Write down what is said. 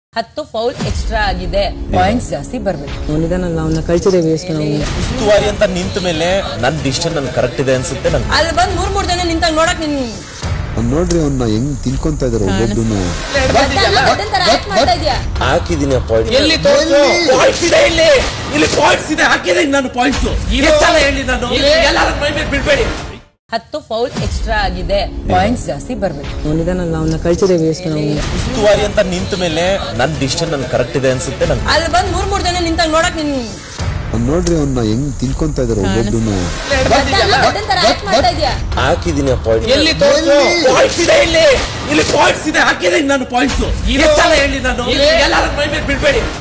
ಹತ್ತು foul extra ಆಗಿದೆ points ಜಾಸ್ತಿ ಬರ್ಬೇಕು ನಿಧಾನಲ್ಲ ಅವನ್ನ ಕಳ್ಸಿದೇವೆ ಎಷ್ಟು ನಾವು ಉಸ್ತುವಾರಿ ಅಂತ ನಿಂತ ಮೇಲೆ ನನ್ನ ಡಿಸಿಷನ್ ನನ್ ಕರೆಕ್ಟ್ ಇದೆ ಅನ್ಸುತ್ತೆ ನಂಗೆ ಅಲ್ಲಿ ಬಂದ್ ಮೂರ್ ಮೂರ್ ಜನ ನಿಂತಾಗ ನೋಡಕ್ ನಿನ್ ಅವ್ನ್ ನೋಡ್ರಿ ಅವ್ನ ಹೆಂಗ್ ತಿನ್ಕೊಂತ ಇದಾರೆ ಒಬ್ಬೊಬ್ರು ತರ act ಮಾಡ್ತಾ ಇದ್ಯಾ ಹಾಕಿದೀನಿ ಆ ಪಾಯಿಂಟ್ ಎಲ್ಲಿ ತೋರ್ಸು? ಪಾಯಿಂಟ್ಸ್ ಇದೆ ಇಲ್ಲಿ ಇಲ್ಲಿ ಪಾಯಿಂಟ್ಸ್ ಇದೆ ಹಾಕಿದೀನಿ ನಾನು ಪಾಯಿಂಟ್ಸ್ ಸಲ ಹೇಳಿ ನಾನು ಎಲ್ಲಾರ ಮೈ ಮೇಲೆ ಬಿಡ್ಬೇಡಿ ಹತ್ತು ಫೌಲ್ ಎಕ್ಸ್ಟ್ರಾ ಆಗಿದೆ ಪಾಯಿಂಟ್ಸ್ ಜಾಸ್ತಿ ಬರ್ಬೇಕು ನಿಧಾನಲ್ಲ ಅವನ್ನ ಕಳ್ಸಿದೇವೆ ಎಷ್ಟು ನಾವು ಉಸ್ತುವಾರಿ ಅಂತ ನಿಂತ ಮೇಲೆ ನನ್ನ ಡಿಸಿಷನ್ ನನ್ ಕರೆಕ್ಟ್ ಇದೆ ಅನ್ಸುತ್ತೆ ನಂಗೆ ಅಲ್ಲಿ ಬಂದ್ ಮೂರ್ ಮೂರ್ ಜನ ನಿಂತಾಗ ನೋಡಕ್ ನಿನ್ ಅವ್ನ್ ನೋಡ್ರಿ ಅವ್ನ ಹೆಂಗ್ ತಿನ್ಕೊಂತ ಇದಾರೆ ಒಬ್ಬೊಬ್ರು ತರ act ಮಾಡ್ತಾ ಇದ್ಯಾ ಹಾಕಿದೀನಿ ಆ ಪಾಯಿಂಟ್ ಎಲ್ಲಿ ತೋರ್ಸು? ಪಾಯಿಂಟ್ಸ್ ಇದೆ ಇಲ್ಲಿ ಇಲ್ಲಿ ಪಾಯಿಂಟ್ಸ್ ಇದೆ ಹಾಕಿದೀನಿ ನಾನು ಪಾಯಿಂಟ್ಸ್ ಸಲ ಹೇಳಿ ನಾನು ಎಲ್ಲಾರ ಮೈ ಮೇಲೆ ಬಿಡ್ಬೇಡಿ